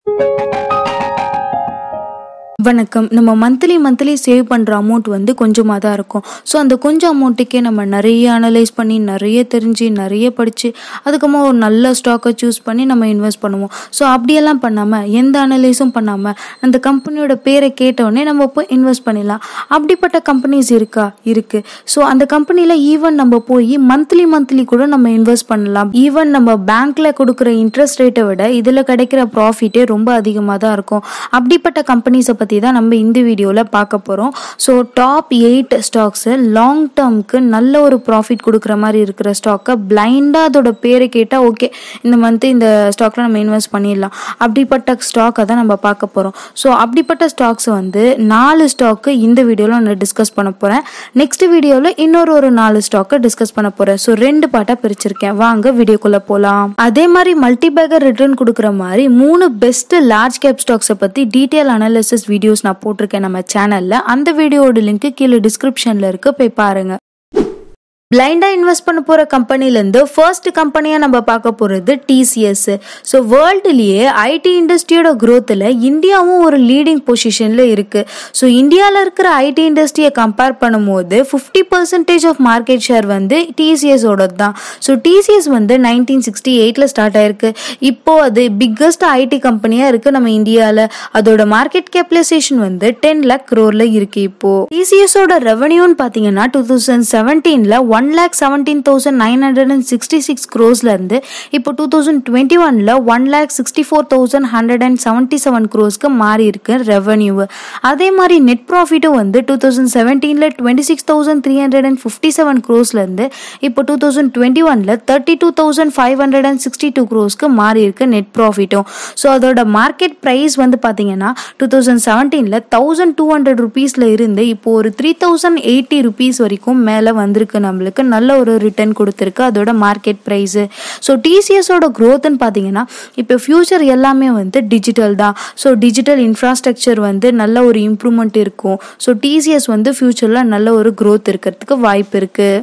வணக்கம் நம்ம monthly monthly save பண்ணுற அமௌண்ட் வந்து கொஞ்சமாக தான் இருக்கும் ஸோ அந்த கொஞ்சம் அமௌண்ட்டுக்கே நம்ம நிறைய அனலைஸ் பண்ணி நிறைய தெரிஞ்சு நிறைய படித்து அதுக்கப்புறமா ஒரு நல்ல ஸ்டாக்கை சூஸ் பண்ணி நம்ம இன்வெஸ்ட் பண்ணுவோம் ஸோ அப்படியெல்லாம் பண்ணாமல் எந்த அனலைஸும் பண்ணாமல் அந்த கம்பெனியோட பேரை கேட்டவுடனே நம்ம போய் இன்வெஸ்ட் பண்ணிடலாம் அப்படிப்பட்ட கம்பெனிஸ் இருக்கா இருக்குது ஸோ அந்த கம்பெனியில் ஈவன் நம்ம போய் மந்த்லி மந்த்லி கூட நம்ம இன்வெஸ்ட் பண்ணலாம் ஈவன் நம்ம பேங்க்ல கொடுக்குற இன்ட்ரெஸ்ட் ரேட்டை விட இதில் கிடைக்கிற ப்ராஃபிட்டே ரொம்ப அதிகமாக தான் இருக்கும் அப்படிப்பட்ட கம்பெனிஸை பற்றி தான் நம்ம இந்த வீடியோவில் பார்க்க போகிறோம் so top eight stocks long டேர்ம்க்கு நல்ல ஒரு ப்ராஃபிட் கொடுக்குற மாதிரி இருக்கிற ஸ்டாக்கை பிளைண்டாக அதோட பேரை கேட்டால் ஓகே இந்த மந்த்து இந்த ஸ்டாக்ல நம்ம இன்வெஸ்ட் பண்ணிடலாம் அப்படிப்பட்ட ஸ்டாக்கை தான் நம்ம பார்க்க போகிறோம் ஸோ அப்படிப்பட்ட ஸ்டாக்ஸ் வந்து நாலு ஸ்டாக்கு இந்த வீடியோவில் நான் டிஸ்கஸ் பண்ண போகிறேன் நெக்ஸ்ட் வீடியோவில் இன்னொரு ஒரு நாலு ஸ்டாக்கை டிஸ்கஸ் பண்ண போகிறேன் ஸோ ரெண்டு பார்ட்டாக பிரிச்சிருக்கேன் வாங்க வீடியோக்குள்ளே போகலாம் அதே மாதிரி மல்டிபேக்கர் ரிட்டர்ன் கொடுக்குற மாதிரி மூணு பெஸ்ட் லார்ஜ் கேப் ஸ்டாக்ஸை பற்றி டீட்டெயில் அனாலிசிஸ் வீடியோஸ் நான் போட்டிருக்கேன் நம்ம சேனலில் அந்த வீடியோட லிங்க் கீழே டிஸ்கிரிப்ஷனில் இருக்கு போய் பாருங்க பிளைண்டாக இன்வெஸ்ட் பண்ண போகிற கம்பெனிலேருந்து ஃபர்ஸ்ட் கம்பெனியாக நம்ம பார்க்க போகிறது டிசிஎஸ் ஸோ வேர்ல்டுலேயே ஐடி இண்டஸ்ட்ரியோட க்ரோத்தில் இந்தியாவும் ஒரு லீடிங் பொசிஷனில் இருக்குது ஸோ இந்தியாவில் இருக்கிற ஐடி இண்டஸ்ட்ரியை கம்பேர் பண்ணும்போது fifty percentage of market share வந்து டிசிஎஸோட தான் ஸோ டிசிஎஸ் வந்து நைன்டீன் சிக்ஸ்டி எயிட்டில் ஸ்டார்ட் ஆயிருக்கு இப்போ அது பிக்கஸ்ட் ஐடி கம்பெனியாக இருக்குது நம்ம இந்தியாவில் அதோட மார்க்கெட் கேபிடலைசேஷன் வந்து டென் லேக் க்ரோரில் இருக்குது இப்போது டிசிஎஸோட ரெவன்யூன்னு பார்த்தீங்கன்னா டூ தௌசண்ட் செவன்டீனில் one lakh seventeen thousand nine hundred and sixty six க்ரோஸ்லேருந்து இப்போ டூ தௌசண்ட் டுவெண்ட்டி ஒனில் one lakh sixty four thousand hundred and seventy seven க்ரோஸ்க்கு மாறி இருக்கு ரெவன்யூ அதே மாதிரி நெட் ப்ராஃபிட்டும் வந்து டூ தௌசண்ட் செவன்டீனில் twenty six thousand three hundred and fifty seven க்ரோஸ்லேருந்து இப்போ டூ தௌசண்ட் டுவெண்ட்டி ஒனில் thirty two thousand five hundred and sixty two க்ரோஸ்க்கு மாறி இருக்கு நெட் ப்ராஃபிட்டும் ஸோ அதோட மார்க்கெட் ப்ரைஸ் வந்து பார்த்தீங்கன்னா டூ தௌசண்ட் செவன்டீனில் தௌசண்ட் டூ ஹண்ட்ரட் ருபீஸில் இருந்து இப்போ ஒரு த்ரீ தௌசண்ட் எயிட்டி ருபீஸ் வரைக்கும் மேலே வந்திருக்கு நம்மளுக்கு நல்ல ஒரு ரிட்டர்ன் கொடுத்துருக்கு அதோட மார்க்கெட் ப்ரைஸு ஸோ டிசிஎஸோட க்ரோத்துன்னு பார்த்தீங்கன்னா இப்போ ஃப்யூச்சர் எல்லாமே வந்து டிஜிட்டல் தான் ஸோ டிஜிட்டல் இன்ஃப்ராஸ்ட்ரக்சர் வந்து நல்ல ஒரு இம்ப்ரூவ்மெண்ட் இருக்கும் ஸோ டிசிஎஸ் வந்து ஃப்யூச்சரில் நல்ல ஒரு க்ரோத் இருக்கிறதுக்கு வாய்ப்பு இருக்குது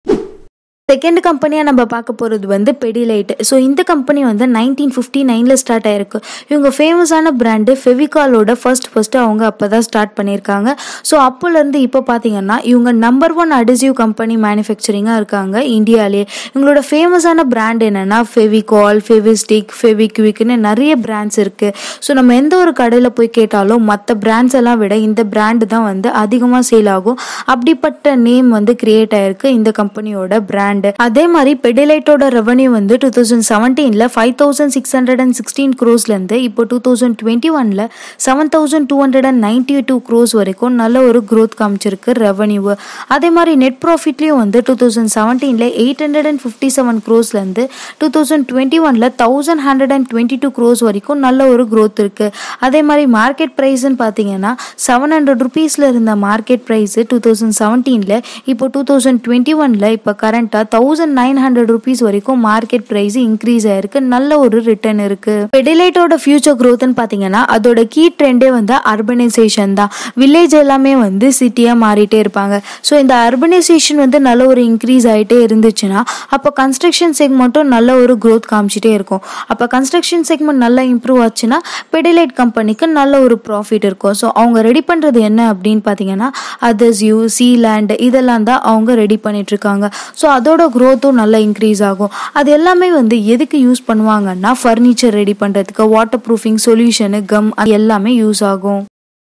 செகண்ட் கம்பெனியாக நம்ம பார்க்க போகிறது வந்து பெடிலைட் ஸோ இந்த கம்பெனி வந்து நைன்டீன் ஃபிஃப்டி நைனில் ஸ்டார்ட் ஆயிருக்கு இவங்க ஃபேமஸான பிராண்டு ஃபெவிகாலோட ஃபர்ஸ்ட் ஃபர்ஸ்ட் அவங்க அப்போ தான் ஸ்டார்ட் பண்ணியிருக்காங்க ஸோ அப்போலேருந்து இப்போ பார்த்தீங்கன்னா இவங்க நம்பர் ஒன் அடிசிவ் கம்பெனி மேனுஃபேக்சரிங்காக இருக்காங்க இந்தியாவிலே இவங்களோட ஃபேமஸான பிராண்ட் என்னென்னா ஃபெவிகால் ஃபெவிஸ்டிக் ஃபெவிக்விக்னு நிறைய பிராண்ட்ஸ் இருக்குது ஸோ நம்ம எந்த ஒரு கடையில் போய் கேட்டாலும் மற்ற பிராண்ட்ஸ் எல்லாம் விட இந்த பிராண்டு தான் வந்து அதிகமாக சேல் ஆகும் அப்படிப்பட்ட நேம் வந்து கிரியேட் ஆயிருக்கு இந்த கம்பெனியோட பிராண்ட் அதே மாதிரி பெடிலைட்டோட ரெவன்யூ வந்து டூ தௌசண்ட் செவன்டீனில் five thousand six hundred and sixteen க்ரோஸ்லேருந்து இப்போ டூ தௌசண்ட் டுவெண்ட்டி ஒனில் seven thousand two hundred and ninety two crores வரைக்கும் நல்ல ஒரு க்ரோத் காமிச்சிருக்கு ரெவன்யூ அதே மாதிரி நெட் ப்ராஃபிட்லேயும் வந்து டூ தௌசண்ட் செவன்டீனில் eight hundred and fifty seven க்ரோஸ்லேருந்து டூ தௌசண்ட் டுவெண்ட்டி ஒனில் thousand hundred and twenty two crores வரைக்கும் நல்ல ஒரு க்ரோத் இருக்குது அதே மாதிரி மார்க்கெட் ப்ரைஸ்ன்னு பார்த்தீங்கன்னா செவன் ஹண்ட்ரட் ருபீஸில் இருந்த மார்க்கெட் ப்ரைஸு டூ தௌசண்ட் செவன்டீனில் இப்போ டூ தௌசண்ட் டுவெண்ட்டி ஒனில் இப்போ கரண்ட்டாக தௌசண்ட் நைன் ஹண்ட்ரட் ருபீஸ் வரைக்கும் மார்க்கெட் ப்ரைஸ் இன்க்ரீஸ் ஆயிருக்கு நல்ல ஒரு ரிட்டர்ன் இருக்கு பெடிலைட்டோட ஃபியூச்சர் க்ரோத்னு பார்த்தீங்கன்னா அதோட கீ ட்ரெண்டே வந்து அர்பனைசேஷன் தான் வில்லேஜ் எல்லாமே வந்து சிட்டியாக மாறிட்டே இருப்பாங்க ஸோ இந்த அர்பனைசேஷன் வந்து நல்ல ஒரு இன்க்ரீஸ் ஆகிட்டே இருந்துச்சுன்னா அப்போ கன்ஸ்ட்ரக்ஷன் செக்மெண்ட்டும் நல்ல ஒரு க்ரோத் காமிச்சிட்டே இருக்கும் அப்போ கன்ஸ்ட்ரக்ஷன் செக்மெண்ட் நல்லா இம்ப்ரூவ் ஆச்சுன்னா பெடிலைட் கம்பெனிக்கு நல்ல ஒரு ப்ராஃபிட் இருக்கும் ஸோ அவங்க ரெடி பண்ணுறது என்ன அப்படின்னு பார்த்தீங்கன்னா அதர்ஸ்யூ சீலேண்ட் இதெல்லாம் தான் அவங்க ரெடி பண்ணிட்டு இருக்காங்க ஸோ அதோட க்ரோத்தும் நல்லா இன்க்ரீஸ் ஆகும் அது எல்லாமே வந்து எதுக்கு யூஸ் பண்ணுவாங்கன்னா ஃபர்னிச்சர் ரெடி பண்ணுறதுக்கு வாட்டர் ப்ரூஃபிங் சொல்யூஷனு கம் அது எல்லாமே யூஸ் ஆகும்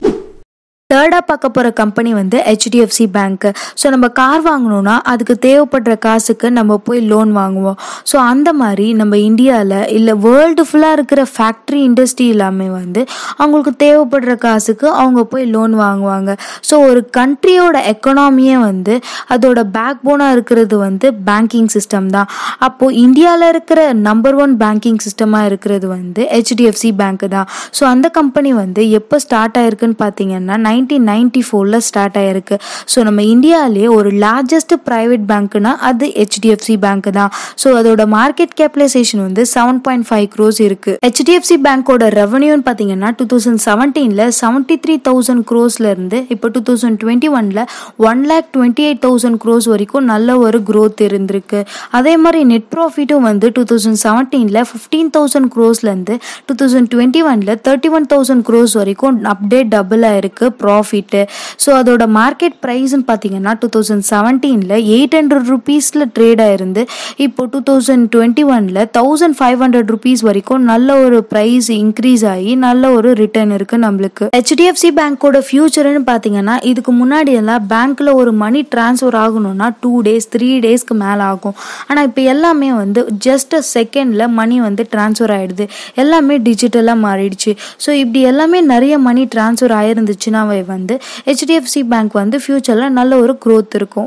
தேர்டாக பார்க்க போகிற கம்பெனி வந்து ஹெச்டிஎஃப்சி பேங்க்கு ஸோ நம்ம கார் வாங்கணும்னா அதுக்கு தேவைப்படுற காசுக்கு நம்ம போய் லோன் வாங்குவோம் ஸோ அந்த மாதிரி நம்ம இந்தியாவில் இல்லை வேர்ல்டு ஃபுல்லாக இருக்கிற ஃபேக்ட்ரி இண்டஸ்ட்ரி எல்லாமே வந்து அவங்களுக்கு தேவைப்படுற காசுக்கு அவங்க போய் லோன் வாங்குவாங்க ஸோ ஒரு கண்ட்ரியோட எக்கனாமியே வந்து அதோட பேக் போனாக இருக்கிறது வந்து பேங்கிங் சிஸ்டம் தான் அப்போது இந்தியாவில் இருக்கிற நம்பர் ஒன் பேங்கிங் சிஸ்டமாக இருக்கிறது வந்து ஹெச்டிஎஃப்சி பேங்க் தான் ஸோ அந்த கம்பெனி வந்து எப்போ ஸ்டார்ட் ஆயிருக்குன்னு பார்த்தீங்கன்னா நைன்டீன் நைன்டி ஃபோரில் ஸ்டார்ட் ஆயிருக்கு ஸோ நம்ம இந்தியாவிலே ஒரு லார்ஜஸ்ட் ப்ரைவேட் பேங்க்னா அது ஹெச்டிஎஃப்சி பேங்க் தான் ஸோ அதோட மார்க்கெட் கேபிடலைசேஷன் வந்து செவன் பாயிண்ட் ஃபைவ் க்ரோஸ் இருக்கு ஹெச்டிஎஃப்சி பேங்கோட ரெவன்யூன்னு பார்த்தீங்கன்னா டூ தௌசண்ட் செவன்டீனில் செவன்ட்டி த்ரீ தௌசண்ட் க்ரோஸ்ல இருந்து இப்போ டூ தௌசண்ட் டுவெண்ட்டி ஒனில் one lakh twenty eight thousand crores வரைக்கும் நல்ல ஒரு growth இருந்திருக்கு அதே மாதிரி நெட் ப்ராஃபிட்டும் வந்து டூ தௌசண்ட் செவன்டீனில் ஃபிஃப்டீன் தௌசண்ட் க்ரோஸ்லேருந்து டூ தௌசண்ட் டுவெண்ட்டி ஒனில் தேர்ட்டி ஒன் தௌசண்ட் க்ரோஸ் வரைக்கும் அப்டேட் டபுள் ஆயிருக்கு ப்ராஃபிட்டு ஸோ அதோட மார்க்கெட் ப்ரைஸ்ன்னு பார்த்தீங்கன்னா டூ தௌசண்ட் செவன்டீனில் எயிட் ஹண்ட்ரட் ருபீஸில் ட்ரேட் ஆயிருந்து இப்போ டூ தௌசண்ட் டுவெண்ட்டி ஒனில் தௌசண்ட் ஃபைவ் ஹண்ட்ரட் ருபீஸ் வரைக்கும் நல்ல ஒரு ப்ரைஸ் இன்க்ரீஸ் ஆகி நல்ல ஒரு ரிட்டர்ன் இருக்கு நம்மளுக்கு ஹெச்டிஎஃப்சி பேங்கோட ஃபியூச்சர்னு பார்த்தீங்கன்னா இதுக்கு முன்னாடி எல்லாம் பேங்க்ல ஒரு மணி டிரான்ஸ்ஃபர் ஆகணும்னா டூ டேஸ் த்ரீ டேஸ்க்கு மேலே ஆகும் ஆனால் இப்போ எல்லாமே வந்து ஜஸ்ட் அ செகண்டில் மணி வந்து டிரான்ஸ்ஃபர் ஆயிடுது எல்லாமே டிஜிட்டலாக மாறிடுச்சு ஸோ இப்படி எல்லாமே நிறைய மணி டிரான்ஸ்ஃபர் ஆயிருந்துச்சுன்னாவே வந்து ஹெச்டிஎஃப்சி பேங்க் வந்து ஃபியூச்சரில் நல்ல ஒரு growth இருக்கும்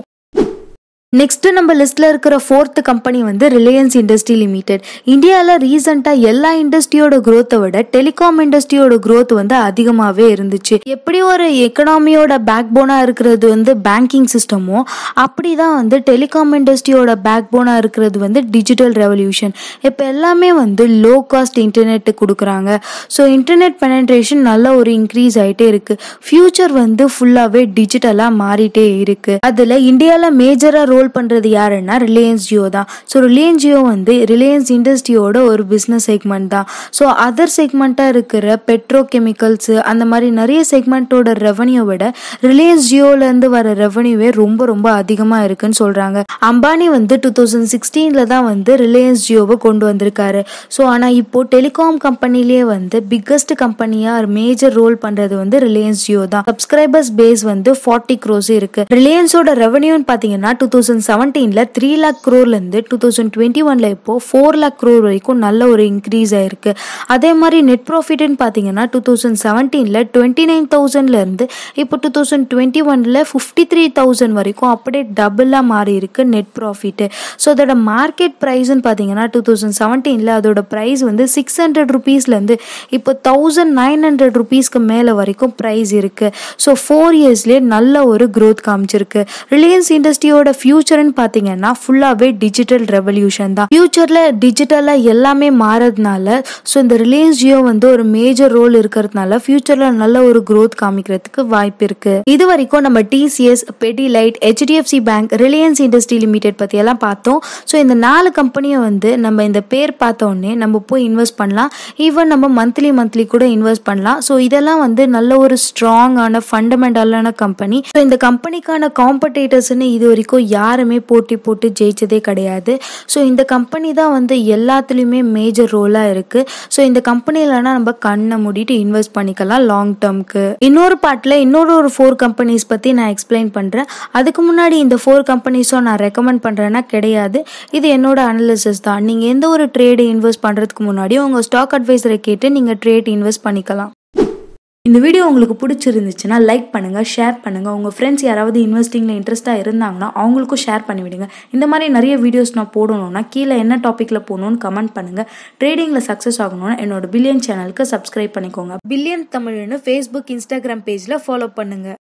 நெக்ஸ்ட் நம்ம லிஸ்ட்ல இருக்கிற ஃபோர்த் கம்பெனி வந்து ரிலையன்ஸ் இண்டஸ்ட்ரி லிமிடெட் இந்தியாவில் ரீசெண்டாக எல்லா இண்டஸ்ட்ரியோட growth-அ விட டெலிகாம் இண்டஸ்ட்ரியோட growth வந்து அதிகமாகவே இருந்துச்சு எப்படி ஒரு எக்கனாமியோட பேக் போனாக இருக்கிறது வந்து பேங்கிங் சிஸ்டமோ அப்படி தான் வந்து டெலிகாம் இண்டஸ்ட்ரியோட பேக் போனாக இருக்கிறது வந்து டிஜிட்டல் ரெவல்யூஷன் இப்போ எல்லாமே வந்து லோ காஸ்ட் இன்டர்நெட் கொடுக்குறாங்க ஸோ இன்டர்நெட் பெனட்ரேஷன் நல்ல ஒரு இன்க்ரீஸ் ஆகிட்டே இருக்கு ஃபியூச்சர் வந்து ஃபுல்லாகவே டிஜிட்டலாக மாறிட்டே இருக்கு அதில் இந்தியாவில் மேஜராக ரோல் பண்ணுறது யாருன்னா ரிலையன்ஸ் ஜியோ தான் ஸோ ரிலையன்ஸ் ஜியோ வந்து ரிலையன்ஸ் இண்டஸ்ட்ரியோட ஒரு பிஸ்னஸ் செக்மெண்ட் தான் ஸோ அதர் செக்மெண்ட்டாக இருக்கிற பெட்ரோ கெமிக்கல்ஸு அந்த மாதிரி நிறைய செக்மெண்ட்டோட ரெவன்யூ விட ரிலையன்ஸ் ஜியோலேருந்து வர ரெவன்யூவே ரொம்ப ரொம்ப அதிகமாக இருக்குன்னு சொல்கிறாங்க அம்பானி வந்து டூ தௌசண்ட் சிக்ஸ்டீனில் தான் வந்து ரிலையன்ஸ் ஜியோவை கொண்டு வந்திருக்காரு ஸோ ஆனால் இப்போ டெலிகாம் கம்பெனிலேயே வந்து பிக்கஸ்ட் கம்பெனியாக மேஜர் ரோல் பண்ணுறது வந்து ரிலையன்ஸ் ஜியோ தான் சப்ஸ்கிரைபர்ஸ் பேஸ் வந்து ஃபார்ட்டி க்ரோஸ் இருக்கு ரிலையன்ஸோட ரெவன்யூன்னு பார்த்தீங்கன்னா டூ தௌசண்ட் செவன்டீனில் த்ரீ லேக் க்ரோர்லேருந்து டூ தௌசண்ட் டுவெண்ட்டி ஒனில் இப்போ ஃபோர் லேக் க்ரோர் வரைக்கும் நல்ல ஒரு இன்க்ரீஸ் ஆயிருக்கு அதே மாதிரி நெட் ப்ராஃபிட்னு பார்த்தீங்கன்னா டூ தௌசண்ட் செவன்டீனில் டுவெண்ட்டி நைன் தௌசண்ட்லேருந்து இப்போ டூ தௌசண்ட் டுவெண்ட்டி ஒனில் ஃபிஃப்டி த்ரீ தௌசண்ட் வரைக்கும் அப்படியே டபுளாக மாறி இருக்கு நெட் ப்ராஃபிட்டு ஸோ அதோட மார்க்கெட் ப்ரைஸ்ன்னு பார்த்தீங்கன்னா டூ தௌசண்ட் செவன்டீனில் அதோட ப்ரைஸ் வந்து சிக்ஸ் ஹண்ட்ரட் ருபீஸ்லேருந்து இப்போ தௌசண்ட் நைன் ஹண்ட்ரட் ருபீஸ்க்கு மேலே வரைக்கும் ப்ரைஸ் இருக்கு ஸோ ஃபோர் இயர்ஸ்லேயே நல்ல ஒரு growth காமிச்சிருக்கு ரிலையன்ஸ் இண்டஸ்ட்ரியோட ஃபியூச்சர்னு பார்த்தீங்கன்னா ஃபுல்லாகவே டிஜிட்டல் ரெவல்யூஷன் தான் ஃபியூச்சரில் டிஜிட்டலாக எல்லாமே மாறதுனால ஸோ இந்த ரிலையன்ஸ் ஜியோ வந்து ஒரு மேஜர் ரோல் இருக்கிறதுனால ஃபியூச்சரில் நல்ல ஒரு growth காமிக்கிறதுக்கு வாய்ப்பு இருக்கு இது வரைக்கும் நம்ம TCS Pidilite HDFC bank Reliance industry limited பற்றி எல்லாம் பார்த்தோம் ஸோ இந்த நாலு கம்பெனியை வந்து நம்ம இந்த பேர் பார்த்த உடனே நம்ம போய் இன்வெஸ்ட் பண்ணலாம் ஈவன் நம்ம மந்த்லி மந்த்லி கூட இன்வெஸ்ட் பண்ணலாம் ஸோ இதெல்லாம் வந்து நல்ல ஒரு ஸ்ட்ராங்கான ஃபண்டமெண்டலான கம்பெனி ஸோ இந்த கம்பெனிக்கான காம்படேட்டர்ஸ்னு இது வரைக்கும் யாருமே போட்டி போட்டு ஜெயிச்சதே கிடையாது ஸோ இந்த கம்பெனி தான் வந்து எல்லாத்துலேயுமே மேஜர் ரோலாக இருக்குது ஸோ இந்த கம்பெனிலனா நம்ம கண்ணை மூடிட்டு இன்வெஸ்ட் பண்ணிக்கலாம் லாங் டேர்ம்க்கு இன்னொரு பார்ட்டில் இன்னொரு ஒரு ஃபோர் கம்பெனிஸ் பற்றி நான் எக்ஸ்பிளைன் பண்ணுறேன் அதுக்கு முன்னாடி இந்த ஃபோர் கம்பெனிஸும் நான் ரெக்கமெண்ட் பண்ணுறேன்னா கிடையாது இது என்னோட அனாலிசிஸ் தான் நீங்கள் எந்த ஒரு ட்ரேடு இன்வெஸ்ட் பண்ணுறதுக்கு முன்னாடி உங்கள் ஸ்டாக் அட்வைசரை கேட்டு நீங்கள் ட்ரேட் இன்வெஸ்ட் பண்ணிக்கலாம் இந்த வீடியோ உங்களுக்கு பிடிச்சிருந்துச்சுன்னா லைக் பண்ணுங்கள் ஷேர் பண்ணுங்கள் உங்கள் ஃப்ரெண்ட்ஸ் யாராவது இன்வெஸ்டிங்கில் இன்ட்ரெஸ்ட்டாக இருந்தாங்கன்னா அவங்களுக்கும் ஷேர் பண்ணி விடுங்க இந்த மாதிரி நிறைய வீடியோஸ் நான் போடணும்னா கீழே என்ன டாப்பிக்கில் போகணும்னு கமெண்ட் பண்ணுங்கள் ட்ரேடிங்கில் சக்ஸஸ் ஆகணும்னா என்னோட பில்லியன் சேனலுக்கு சப்ஸ்கிரைப் பண்ணிக்கோங்க பில்லியன் தமிழ்னு ஃபேஸ்புக் இன்ஸ்டாகிராம் பேஜில் ஃபாலோ பண்ணுங்கள்